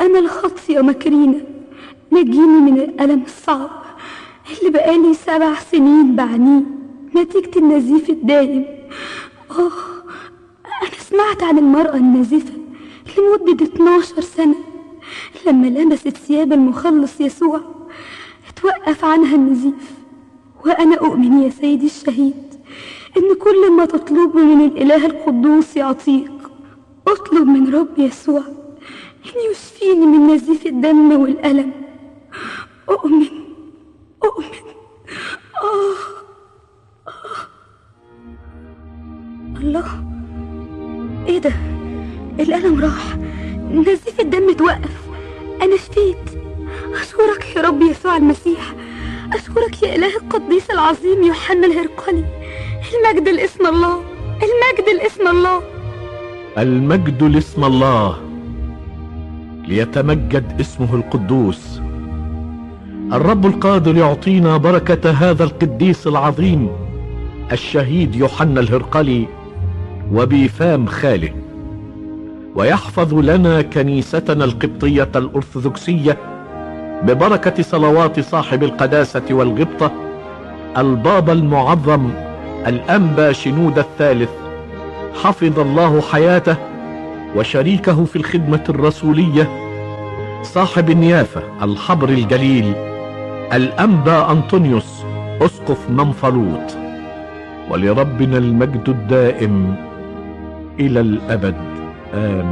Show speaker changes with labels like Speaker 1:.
Speaker 1: أنا الخاطية مكرينة نجيني من الألم الصعب اللي بقالي سبع سنين بعانيه نتيجة النزيف الدائم آه أنا سمعت عن المرأة النازفة لمدة 12 سنة لما لمست ثياب المخلص يسوع اتوقف عنها النزيف وأنا أؤمن يا سيدي الشهيد إن كل ما تطلبه من الإله القدوس يعطيك اطلب من رب يسوع إن يشفيني من نزيف الدم والألم أؤمن أؤمن آه آه الله إيه ده الألم راح نزيف الدم اتوقف أنا شفيت أشكرك يا رب يسوع المسيح أشكرك يا إله القديس العظيم يوحنا الهرقلي المجد لاسم الله المجد لاسم الله
Speaker 2: المجد لاسم الله ليتمجد اسمه القدوس الرب القادر يعطينا بركة هذا القديس العظيم الشهيد يوحنا الهرقلي وبفام خاله ويحفظ لنا كنيستنا القبطية الأرثوذكسية ببركة صلوات صاحب القداسة والغبطة البابا المعظم الأنبا شنود الثالث حفظ الله حياته وشريكه في الخدمة الرسولية صاحب النيافة الحبر الجليل الأنبا أنطونيوس أسقف منفلوط ولربنا المجد الدائم إلى الأبد آمين